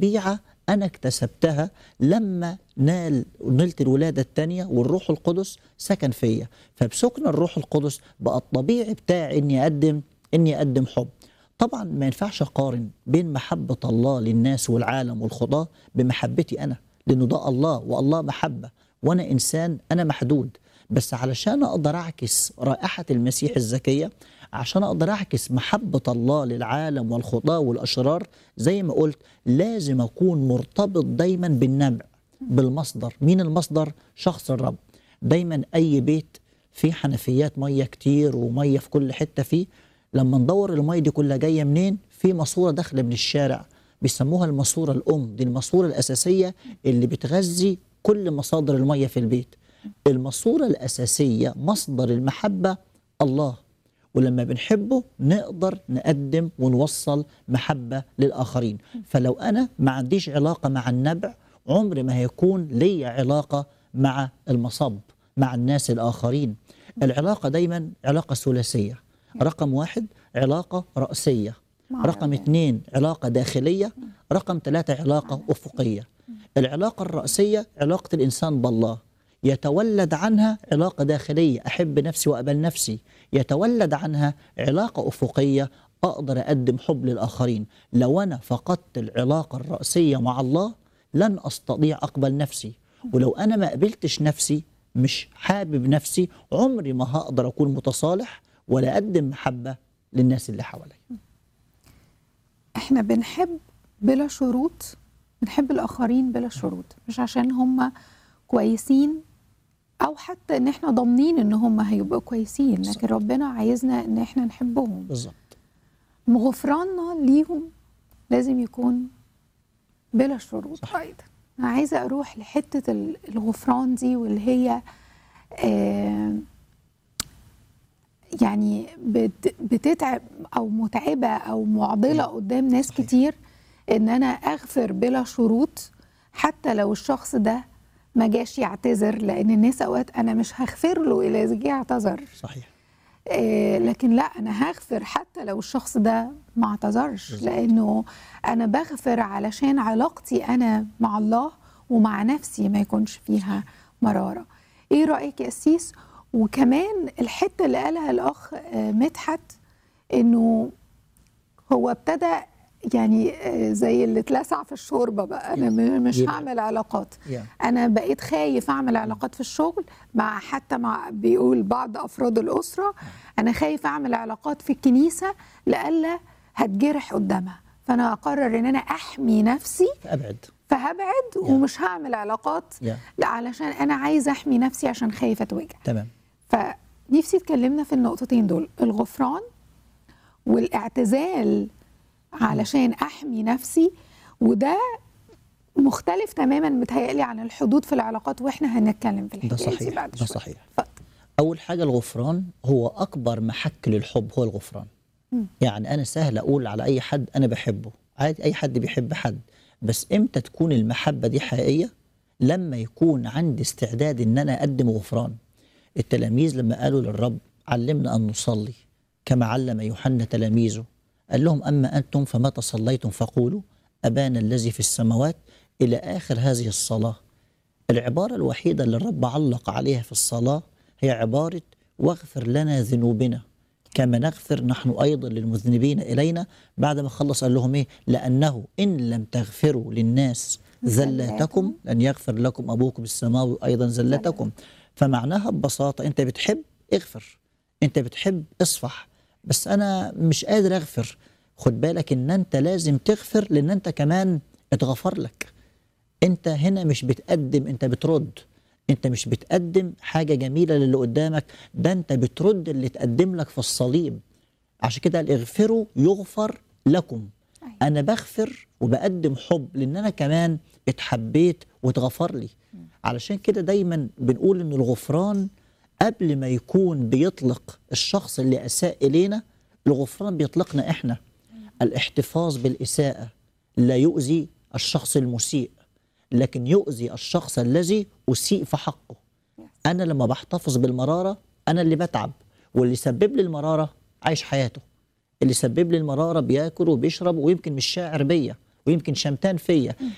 طبيعة أنا اكتسبتها لما نال نلت الولادة الثانية والروح القدس سكن فيا فبسكن الروح القدس بقى الطبيعي بتاعي إني أقدم إني أقدم حب طبعا ما ينفعش أقارن بين محبة الله للناس والعالم والخضاة بمحبتي أنا لأنه ده الله والله محبة وأنا إنسان أنا محدود بس علشان أقدر أعكس رائحة المسيح الزكية عشان أقدر أعكس محبة الله للعالم والخطاة والأشرار زي ما قلت لازم أكون مرتبط دايما بالنبع بالمصدر مين المصدر؟ شخص الرب دايما أي بيت فيه حنفيات مية كتير ومية في كل حتة فيه لما ندور المية دي كلها جاية منين؟ في ماسورة داخلة من الشارع بيسموها الماسورة الأم دي الماسورة الأساسية اللي بتغذي كل مصادر المية في البيت الماسورة الأساسية مصدر المحبة الله ولما بنحبه نقدر نقدم ونوصل محبة للآخرين فلو أنا ما عنديش علاقة مع النبع عمر ما هيكون لي علاقة مع المصب مع الناس الآخرين العلاقة دايما علاقة ثلاثية رقم واحد علاقة رأسية مع رقم ربنا. اثنين علاقة داخلية رقم ثلاثة علاقة أفقية العلاقة الرأسية علاقة الإنسان بالله يتولد عنها علاقة داخلية أحب نفسي وأقبل نفسي يتولد عنها علاقة أفقية أقدر أقدم حب للآخرين لو أنا فقدت العلاقة الرأسية مع الله لن أستطيع أقبل نفسي ولو أنا ما قبلتش نفسي مش حابب نفسي عمري ما هقدر أكون متصالح ولا أقدم محبة للناس اللي حواليا احنا بنحب بلا شروط بنحب الاخرين بلا شروط مش عشان هم كويسين او حتى ان احنا ضامنين ان هم هيبقوا كويسين لكن صح. ربنا عايزنا ان احنا نحبهم بالظبط غفراننا ليهم لازم يكون بلا شروط صح. ايضا انا عايزه اروح لحته ال- الغفران دي واللي هي آه يعني بت- بتتعب او متعبه او معضله قدام ناس صحيح. كتير ان انا اغفر بلا شروط حتى لو الشخص ده ما جاش يعتذر لان الناس اوقات انا مش هغفر له الا اذا جه اعتذر صحيح آه، لكن لا انا هغفر حتى لو الشخص ده ما اعتذرش بالظبط. لانه انا بغفر علشان علاقتي انا مع الله ومع نفسي ما يكونش فيها مراره ايه رايك يا قسيس وكمان الحته اللي قالها الاخ آه، مدحت انه هو ابتدى يعني آه، زي اللي اتلسع في الشوربه بقى انا م- مش يبقى. هعمل علاقات yeah. انا بقيت خايف اعمل علاقات في الشغل مع حتى مع بيقول بعض افراد الاسره انا خايف اعمل علاقات في الكنيسه لئلا هتجرح قدامها فانا اقرر ان انا احمي نفسي أبعد فهبعد ومش هعمل علاقات يا لا علشان انا عايزه احمي نفسي عشان خايفه اتوجع تمام فنفسي اتكلمنا في النقطتين دول الغفران والاعتزال علشان احمي نفسي وده مختلف تماما متهيألي عن الحدود في العلاقات واحنا هنتكلم في ده الحكايه دي صحيح بعد ده شويه صحيح اتفضل. أول حاجة الغفران هو أكبر محك للحب هو الغفران مم. يعني أنا سهل أقول على أي حد أنا بحبه عادي أي حد بيحب حد بس إمتى تكون المحبة دي حقيقية لما يكون عندي استعداد إن أنا أقدم غفران التلاميذ لما قالوا للرب علمنا أن نصلي كما علم يوحنا تلاميذه قال لهم أما أنتم فمتى صليتم فقولوا أبانا الذي في السماوات إلى آخر هذه الصلاة العبارة الوحيدة اللي الرب علق عليها في الصلاة هي عبارة واغفر لنا ذنوبنا كما نغفر نحن أيضا للمذنبين إلينا بعد ما خلص قال لهم إيه لأنه إن لم تغفروا للناس زلاتكم لن يغفر لكم أبوكم السماوي أيضا زلتكم فمعناها ببساطة أنت بتحب اغفر أنت بتحب اصفح بس أنا مش قادر أغفر خد بالك إن أنت لازم تغفر لأن أنت كمان اتغفر لك انت هنا مش بتقدم انت بترد انت مش بتقدم حاجه جميله للي قدامك ده انت بترد اللي اتقدم لك في الصليب عشان كده قال اغفروا يغفر لكم أيوة. انا بغفر وبقدم حب لان انا كمان اتحبيت واتغفر لي علشان كده دايما بنقول ان الغفران قبل ما يكون بيطلق الشخص اللي اساء الينا الغفران بيطلقنا احنا الاحتفاظ بالاساءه لا يؤذي الشخص المسيء لكن يؤذي الشخص الذي اسيء في حقه انا لما بحتفظ بالمراره انا اللي بتعب واللي سبب لي المراره عايش حياته اللي سبب لي المراره بياكل وبيشرب ويمكن مش شاعر بيا ويمكن شمتان فيا